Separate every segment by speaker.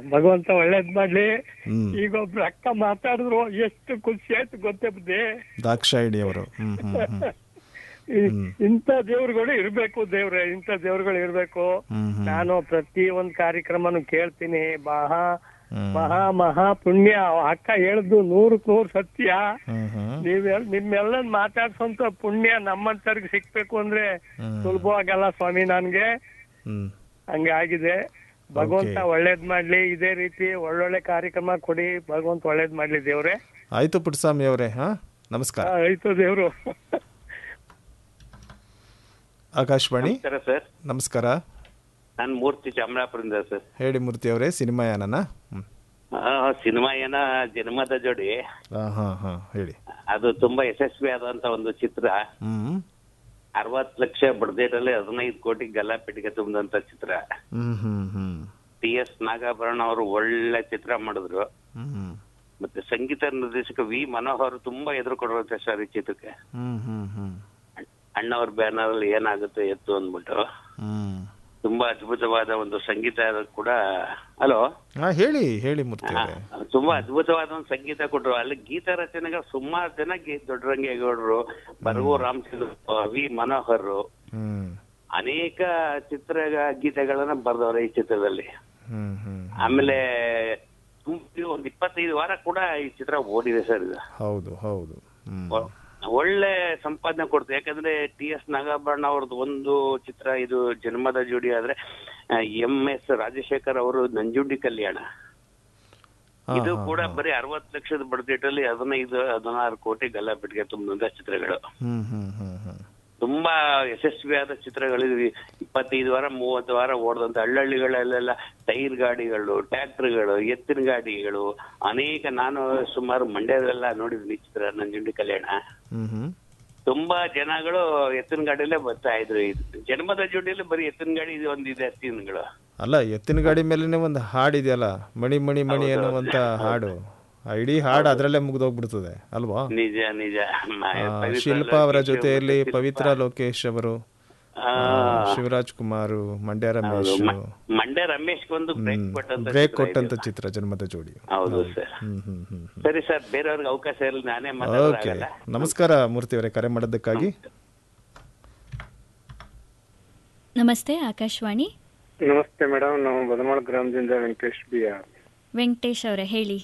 Speaker 1: ಭಗವಂತ ಒಳ್ಳೇದ್ ಮಾಡ್ಲಿ
Speaker 2: ಹ್ಮ್
Speaker 1: ಈಗ ಒಬ್ರು ಅಕ್ಕ ಮಾತಾಡಿದ್ರು ಎಷ್ಟು ಖುಷಿ ಆಯ್ತು ಗೊತ್ತೇ ಬುದ್ಧಿ
Speaker 2: ದಾಕ್ಷಾಯಿಣಿ ಅವರು ಹ್ಮ್ ಹ್ಮ್ ಹ್ಮ್
Speaker 1: ಈ- ಇಂಥ ದೇವ್ರುಗಳು ಇರ್ಬೇಕು ದೇವ್ರೆ ಇಂಥ ದೇವ್ರುಗಳು ಇರ್ಬೇಕು
Speaker 2: ಹ್ಮ್ ಹ್ಮ್
Speaker 1: ನಾನು ಪ್ರತಿ ಒಂದ್ ಕಾರ್ಯಕ್ರಮನು ಕೇಳ್ತೀನಿ ಮಹಾ
Speaker 2: ಹ್ಮ್.
Speaker 1: ಮಹಾ ಮಹಾ ಪುಣ್ಯ ಅಕ್ಕ ಹೇಳ್ದು ನೂರಕ್ ನೂರ್ ಸತ್ಯ
Speaker 2: ಹ್ಮ್ ಹ್ಮ್
Speaker 1: ನೀವ್ ನಿಮ್ಮೆಲ್ಲ ಮಾತಾಡ್ಸೋಂತ ಪುಣ್ಯ ನಮ್ಮಂತರ್ಗ್ ಸಿಕ್ಬೇಕು ಅಂದ್ರೆ
Speaker 2: ಹ್ಮ್.
Speaker 1: ಸುಲಭವಾಗಲ್ಲ ಸ್ವಾಮಿ ನನ್ಗೆ
Speaker 2: ಹ್ಮ್
Speaker 1: ಹಂಗೆ ಆಗಿದೆ ಭಗವಂತ
Speaker 2: Okay.
Speaker 1: ಒಳ್ಳೇದ್ ಮಾಡ್ಲಿ ಇದೇ ರೀತಿ ಒಳ್ಳೊಳ್ಳೆ ಕಾರ್ಯಕ್ರಮ ಕೊಡಿ ಭಗವಂತ ಒಳ್ಳೇದ್ ಮಾಡ್ಲಿ ದೇವ್ರೆ
Speaker 2: ಆಯ್ತು ಪುಟ್ಟಸ್ವಾಮಿ ಅವರೇ ಹಾ ನಮಸ್ಕಾರ
Speaker 1: ಆಯ್ತು ದೇವ್ರು
Speaker 2: ಆಕಾಶವಾಣಿ
Speaker 3: ನಮಸ್ಕಾರ ಸರ್
Speaker 2: ನಮಸ್ಕಾರ
Speaker 3: ನಾನು ಮೂರ್ತಿ ಚಾಮರಾಪುರದಿಂದ ಸರ್
Speaker 2: ಹೇಳಿ ಮೂರ್ತಿ ಅವರೇ ಸಿನಿಮಾ ಯಾನನ ಹ್ಮ್
Speaker 3: ಆ, ಸಿನಿಮಾ ಏನ ಜನ್ಮದ ಜೋಡಿ
Speaker 2: ಹಾ ಹಾ ಹಾ ಹೇಳಿ
Speaker 3: ಅದು ತುಂಬಾ ಯಶಸ್ವಿ ಆದಂತ ಒಂದು ಚಿತ್ರ
Speaker 2: ಹ್ಮ್
Speaker 3: ಅರವತ್ ಲಕ್ಷ ಬಡ್ಜೆಟಲ್ಲಿ ಹದಿನೈದು ಕೋಟಿ ಗಲ್ಲಾಪೆಟ್ಟಿಗೆ ತುಂಬಿದಂತ ಚಿತ್ರ
Speaker 2: ಹ್ಮ್ ಹ್ಮ್ ಹ್ಮ್
Speaker 3: ಟಿ ಎಸ್ ನಾಗಾಭರಣ ಅವರು ಒಳ್ಳೆ ಚಿತ್ರ ಮಾಡಿದ್ರು
Speaker 2: ಹ್ಮ್
Speaker 3: ಮತ್ತೆ ಸಂಗೀತ ನಿರ್ದೇಶಕ ವಿ ಮನೋಹರ್ ತುಂಬಾ ಎದುರು ಕೊಡುವಂತೆ ಸರ್ ಈ ಚಿತ್ರಕ್ಕೆ
Speaker 2: ಹ್ಮ್ ಹ್ಮ್ ಹ್ಮ್
Speaker 3: ಅಣ್ಣವ್ರ ಬ್ಯಾನರ್ ಅಲ್ಲಿ ಏನಾಗುತ್ತೆ ಎತ್ತು ಅಂದ್ಬಿಟ್ಟು
Speaker 2: ಹ್ಮ್
Speaker 3: ತುಂಬಾ ಅದ್ಭುತವಾದ ಒಂದು ಸಂಗೀತ ಕೂಡ ಹಲೋ
Speaker 2: ಹಾ ಹೇಳಿ ಹೇಳಿ ಮೂರ್ತಿ ಅವರೇ
Speaker 3: ತುಂಬಾ ಅದ್ಭುತವಾದ ಒಂದು ಸಂಗೀತ ಕೊಟ್ರು ಅಲ್ಲಿ ಗೀತ ರಚನೆಗಳು ಸುಮಾರು ಜನ ಗಿ- ದೊಡ್ಡರಂಗೇಗೌಡರು ಬರಗು ರಾಮಚಂದ್ರ ವಿ ಮನೋಹರ್
Speaker 2: ಹ್ಮ್
Speaker 3: ಅನೇಕ ಚಿತ್ರ ಗೀತೆಗಳನ್ನ ಬರ್ದವ್ರೆ ಈ ಚಿತ್ರದಲ್ಲಿ
Speaker 2: ಹ್ಮ್ ಹ್ಮ್
Speaker 3: ಆಮೇಲೆ ತುಂಬ- ಒಂದ್ ಇಪ್ಪತ್ತೈದು ವಾರ ಕೂಡ ಈ ಚಿತ್ರ ಓಡಿದೆ ಸರ್ ಇದು
Speaker 2: ಹೌದು ಹೌದು ಹ್ಮ್
Speaker 3: ಒ- ಒಳ್ಳೆ ಸಂಪಾದನೆ ಕೊಡ್ತು ಯಾಕಂದ್ರೆ ಟಿ ಎಸ್ ನಾಗಾಭರಣ ಅವ್ರದ್ದು ಒಂದು ಚಿತ್ರ ಇದು ಜನ್ಮದ ಜೋಡಿ ಆದ್ರೆ ಎಂ ಎಸ್ ರಾಜಶೇಖರ್ ಅವರು ನಂಜುಂಡಿ ಕಲ್ಯಾಣ
Speaker 2: ಹಾ,
Speaker 3: ಇದು
Speaker 2: ಹಾ,
Speaker 3: ಕೂಡ
Speaker 2: ಹಾ.
Speaker 3: ಬರೀ ಅರವತ್ತು ಲಕ್ಷದ ಬಡ್ಜೆಟ್ ಅಲ್ಲಿ ಹದಿನೈದು ಹದಿನಾರು ಕೋಟಿ ಗಲ್ಲಾಪೆಟ್ಟಿಗೆ ತುಂಬಿದಂತ ಚಿತ್ರಗಳು
Speaker 2: ಹ್ಮ್ ಹ್ಮ್ ಹ್ಮ್ ಹ್ಮ್
Speaker 3: ತುಂಬಾ ಯಶಸ್ವಿಯಾದ ಚಿತ್ರಗಳು ಇಪ್ಪತ್ತೈದು ವಾರ ಮೂವತ್ತು ವಾರ ಓಡದಂತ ಹಳ್ಳಹಳ್ಳಿಗಳಲ್ಲೆಲ್ಲ ಟೈರ್ ಗಾಡಿಗಳು ಟ್ರ್ಯಾಕ್ಟರ್ಗಳು ಎತ್ತಿನ ಗಾಡಿಗಳು ಅನೇಕ ನಾನು ಸುಮಾರು ಮಂಡ್ಯದಲ್ಲೆಲ್ಲ ನೋಡಿದ್ದೀನಿ ಈ ಚಿತ್ರ ನಂಜುಂಡಿ ಕಲ್ಯಾಣ
Speaker 2: ಹ್ಮ್ ಹ್ಮ್
Speaker 3: ತುಂಬಾ ಜನಗಳು ಎತ್ತಿನ ಗಾಡಿಯಲ್ಲೇ ಬರ್ತಾ ಇದ್ರು ಇದು ಜನ್ಮದ ಜೋಡಿಯಲ್ಲಿ ಬರೀ ಎತ್ತಿನ ಗಾಡಿ ಇದು ಒಂದಿದೆ ಸೀನ್ಗಳು
Speaker 2: ಅಲ್ಲ ಎತ್ತಿನ ಗಾಡಿ ಮೇಲೆನೆ ಒಂದು ಹಾಡಿದೆಯಲ್ಲ ಮಣಿ ಮಣಿ ಮಣಿ ಅನ್ನುವಂತ ಹಾಡು ಆ ಇಡೀ ಹಾಡು ಅದರಲ್ಲೇ ಮುಗ್ದೋಗ್ಬಿಡ್ತದೆ ಅಲ್ವಾ
Speaker 3: ನಿಜ ನಿಜ ಮ-
Speaker 2: ಆ,
Speaker 3: ಪವಿತ್ರ
Speaker 2: ಶಿಲ್ಪ ಅವರ
Speaker 3: ಲೋಕೇಶ್
Speaker 2: ಜೊತೆಯಲ್ಲಿ
Speaker 3: ಶಿಲ್ಪ.
Speaker 2: ಪವಿತ್ರ ಲೋಕೇಶ್ ಅವರು
Speaker 3: ಆ,
Speaker 2: ಆ, ಶಿವರಾಜ್ ಕುಮಾರ್ ಮಂಡ್ಯ ರಮೇಶ್
Speaker 3: ಹೌದು. ಮ- ಮಂಡ್ಯ ರಮೇಶ್ ಒಂದು ಬ್ರೇಕ್ ಕೊಟ್ಟಂತ
Speaker 2: ಬ್ರೇಕ್
Speaker 3: ಚಿತ್ರ
Speaker 2: ಕೊಟ್ಟಂತ
Speaker 3: ಇದು.
Speaker 2: ಚಿತ್ರ ಜನ್ಮದ ಜೋಡಿ
Speaker 3: ಹೌದು ಸರ್
Speaker 2: ಹ್ಮ್ ಹ್ಮ್ ಹ್ಮ್ ಹ್ಮ್
Speaker 3: ಸರಿ ಸರ್ ಬೇರೆಯವ್ರಿಗೆ ಅವಕಾಶ ಇರಲಿ ನಾನೇ
Speaker 2: ಓಕೆ
Speaker 3: ಮಾತಾಡೋದಾಗಲ್ಲ
Speaker 2: ನಮಸ್ಕಾರ ಮೂರ್ತಿ ಅವರೇ ಕರೆ ಮಾಡೋದಕ್ಕಾಗಿ
Speaker 4: ನಮಸ್ತೆ ಆಕಾಶವಾಣಿ
Speaker 1: ನಮಸ್ತೆ ಮೇಡಮ್ ನಾವು ಬದಮಾಳ ಗ್ರಾಮದಿಂದ ವೆಂಕಟೇಶ್ ಬಿ ಆರ್
Speaker 4: ವೆಂಕಟೇಶ್ ಅವರೇ ಹೇಳಿ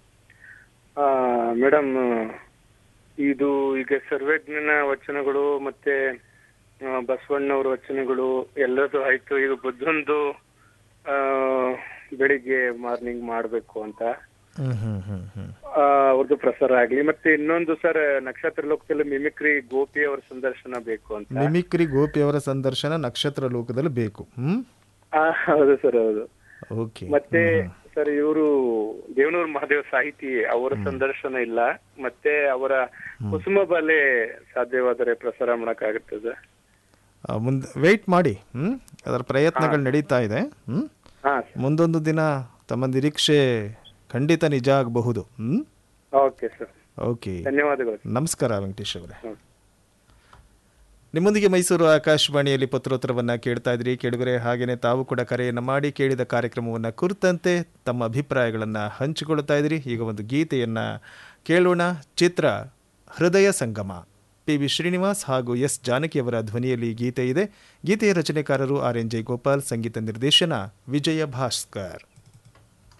Speaker 1: ಮೇಡಮ್ ಇದು ಈಗ ಸರ್ವೇಜ್ಞನ ವಚನಗಳು ಮತ್ತೆ ಆ, ಬಸವಣ್ಣವ್ರ ವಚನಗಳು ಎಲ್ಲದೂ ಆಯ್ತು ಈಗ ಬುದ್ಧಂದು ಆ, ಬೆಳಿಗ್ಗೆ ಮಾರ್ನಿಂಗ್ ಮಾಡ್ಬೇಕು ಅಂತ
Speaker 2: ಹ್ಮ್ ಹ್ಮ್ ಹ್ಮ್ ಹ್ಮ್
Speaker 1: ಆ, ಅವ್ರದ್ದು ಪ್ರಸಾರ ಆಗ್ಲಿ ಮತ್ತೆ ಇನ್ನೊಂದು ಸರ್ ನಕ್ಷತ್ರ ಲೋಕದಲ್ಲಿ ಮಿಮಿಕ್ರಿ ಗೋಪಿ ಅವರ ಸಂದರ್ಶನ ಬೇಕು ಅಂತ
Speaker 2: ಮಿಮಿಕ್ರಿ ಗೋಪಿ ಅವರ ಸಂದರ್ಶನ ನಕ್ಷತ್ರ ಲೋಕದಲ್ಲಿ ಬೇಕು ಹ್ಮ್
Speaker 1: ಆ, ಹೌದು ಸರ್ ಹೌದು
Speaker 2: ಓಕೆ
Speaker 1: ಮತ್ತೆ ಸರ್ ಇವರು ದೇವನೂರು ಮಹಾದೇವ ಸಾಹಿತಿ ಅವರ ಸಂದರ್ಶನ ಇಲ್ಲ ಮತ್ತೆ ಅವರ ಕುಸುಮ ಬಾಲೆ ಸಾಧ್ಯವಾದರೆ ಪ್ರಸಾರ ಮಾಡಕ್ಕಾಗುತ್ತದೆ
Speaker 2: ಮುಂದೆ ವೆಯ್ಟ್ ಮಾಡಿ ಹ್ಮ್ ಅದರ ಪ್ರಯತ್ನಗಳು ನಡೀತಾ ಇದೆ ಹ್ಮ್
Speaker 1: ಹಾ
Speaker 2: ಮುಂದೊಂದು ದಿನ ತಮ್ಮ ನಿರೀಕ್ಷೆ ಖಂಡಿತ ನಿಜ ಆಗಬಹುದು ಹ್ಮ್
Speaker 1: ಓಕೆ ಸರ್
Speaker 2: ಓಕೆ
Speaker 1: ಧನ್ಯವಾದಗಳು
Speaker 2: ನಮಸ್ಕಾರ ವೆಂಕಟೇಶ್ ಅವರೇ
Speaker 1: ಹ್ಮ್.
Speaker 2: ನಿಮ್ಮೊಂದಿಗೆ ಮೈಸೂರು ಆಕಾಶವಾಣಿಯಲ್ಲಿ ಪತ್ರೋತ್ತರವನ್ನ ಕೇಳ್ತಾ ಇದ್ರಿ ಕೇಳುಗರೆ ಹಾಗೇನೆ ತಾವು ಕೂಡ ಕರೆಯನ್ನು ಮಾಡಿ ಕೇಳಿದ ಕಾರ್ಯಕ್ರಮವನ್ನ ಕುರಿತಂತೆ ತಮ್ಮ ಅಭಿಪ್ರಾಯಗಳನ್ನ ಹಂಚಿಕೊಳ್ತಾ ಇದ್ರಿ ಈಗ ಒಂದು ಗೀತೆಯನ್ನ ಕೇಳೋಣ ಚಿತ್ರ ಹೃದಯ ಸಂಗಮ ಪಿ ವಿ ಶ್ರೀನಿವಾಸ್ ಹಾಗೂ ಎಸ್ ಜಾನಕಿಯವರ ಧ್ವನಿಯಲ್ಲಿ ಈ ಗೀತೆ ಇದೆ ಗೀತೆಯ ರಚನೆಕಾರರು ಆರ್ ಎನ್ ಜಯಗೋಪಾಲ್ ಸಂಗೀತ ನಿರ್ದೇಶನ ವಿಜಯ ಭಾಸ್ಕರ್